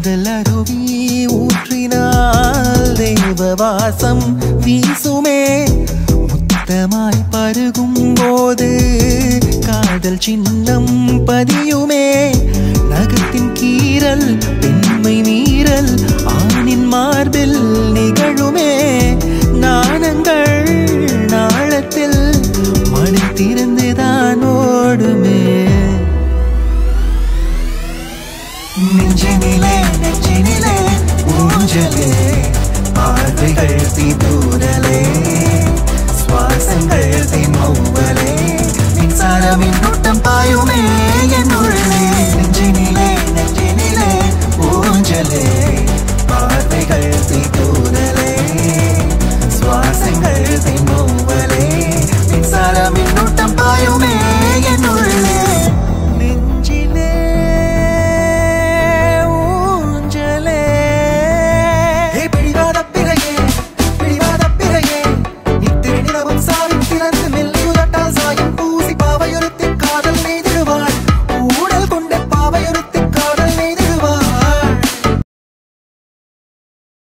காதல் அருவி ஊற்றினால் தேவவாசம் வீசுமே முத்தமாய் பருகும் போது காதல் சின்னம் பதியுமே நகத்தின் கீறல் பெண்மை மீறல் ஆணின் மார்பில் நிகழுமே நாணங்கள் நாளத்தில் மணி திறந்துதான் ஓடுமே நெஞ்சினிலே நெஞ்சினிலே ஊஞ்சலே பார்வைகள் தீதூரலே சுவாசங்கள் தீமௌவலே மின்சார மின்னூட்டம் பாயுமே என் உள்ளே நெஞ்சினிலே